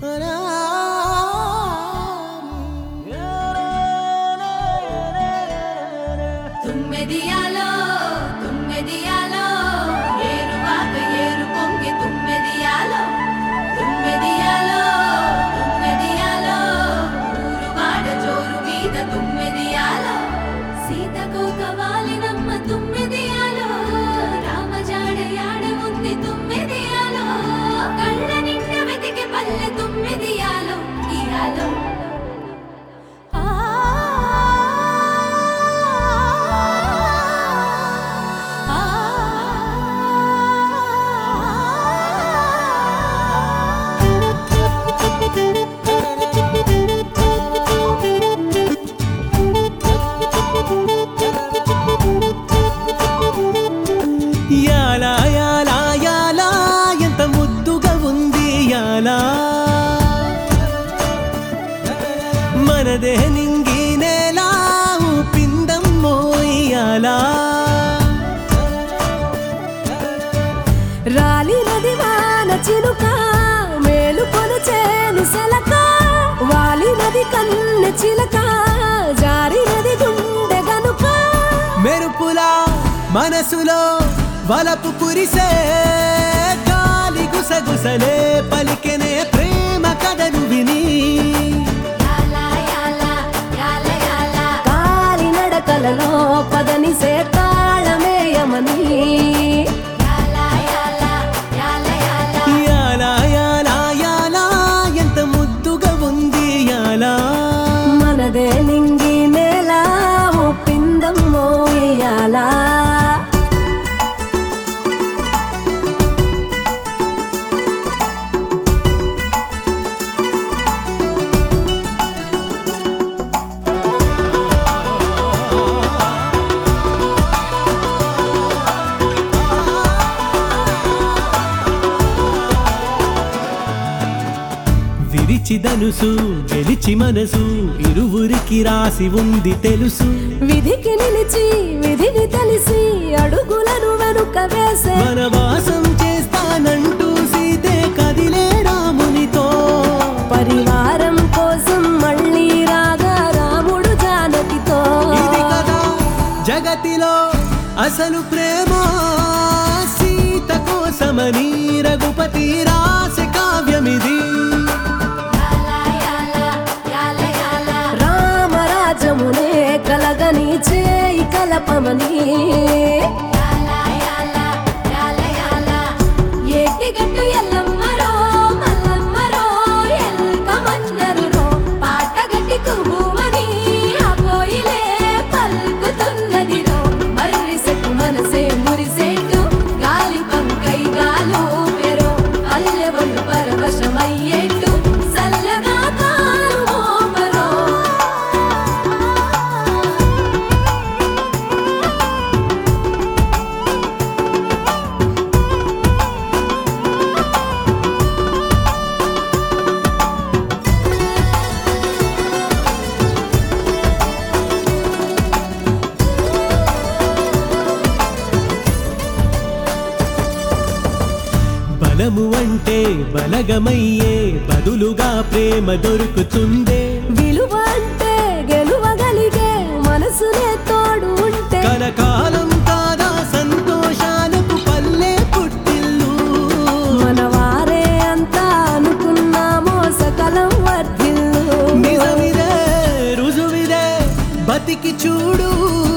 తుమ్మెదియాలో తుమ్మెదియాలో ఏరువాక ఏరు పొంగి తుమ్మెదియాలో తుమ్మెదియాలో తుమ్మెదియాలో ఊరువాడ జోరు మీద తుమ్మెదియాలో సీతకోక వాలినమ్మ తుమ్మెదియాలో రామజాడ యాడ ఉంది తుమ్మెదియాలో కళ్ళ నిండా వెతికి పల్లె తుమ్మెదియాలో ఇయాలో యాలా యాలా యాలా ఎంత ముద్దుగా ఉంది యాలా మనదే నింగి నేలా ఊపిందం మోయాలా రాలి నది వాన చినుక మేలు కొనుచేను సెలక వాలి నది కన్నె చిలక జారి నది గుండె గనుక మెరుపులా మనసులో వలపు కురిసే గాలి గుసగుసలే పలికెనే ప్రేమ కథను విని యాలా యాలా యాలా యాలా కాలి నడకలలో పదనిసే తాళమేయమని యాలా యాలా యాలా యాలా యాలా యాలా యాలా ఎంత ముద్దుగా ఉంది యాలా మనదే నింగి నేల పిందం మోయాలా విరిచి ధనుసు గెలిచి మనసు ఇరువురికి రాసి ఉంది తెలుసు విధికి నిలిచి విధిని తెలిసి అడుగులను వెనుక వేసే వనవాసం చేస్తానంటూ సీతే కదిలే రామునితో పరివారం కోసం మళ్ళీ రాగా రాముడు జానకితో ఇది కదా జగతిలో అసలు ప్రేమ సీత కోసమని రఘుపతి రాసే కావ్యమిది యాలా యాలా యాలా యాలా రామరాజమునే కలగని చేయి కలపమని యాలా యాలా యాలా యాలా ఏటి గట్టు ఎల్లమ్మరో మల్లమ్మరో ఎల్కమన్నరురో పాట గట్టి కుబుమని ఆ పోయిలే పలుకుతున్నదిరో మర్రిసెకు మనసే మురిసేటు గాలి పంకై గాలు పెరో అల్లెవళ్ళు పరవశమయ్యేట్టు సల్లగా కాలు మోపరో బలము అంటే బలగమయ్యే బదులుగా ప్రేమ దొరుకుతుందే విలువ అంటే గెలువగలిగే మనసునే తోడు ఉంటే కలకాలం కాదా సంతోషాలకు పల్లె పుట్టిల్లు మన వారే అంతా అనుకున్నామో సకలం వర్ధిల్లు నిజమిదే రుజువిదే బతికి చూడు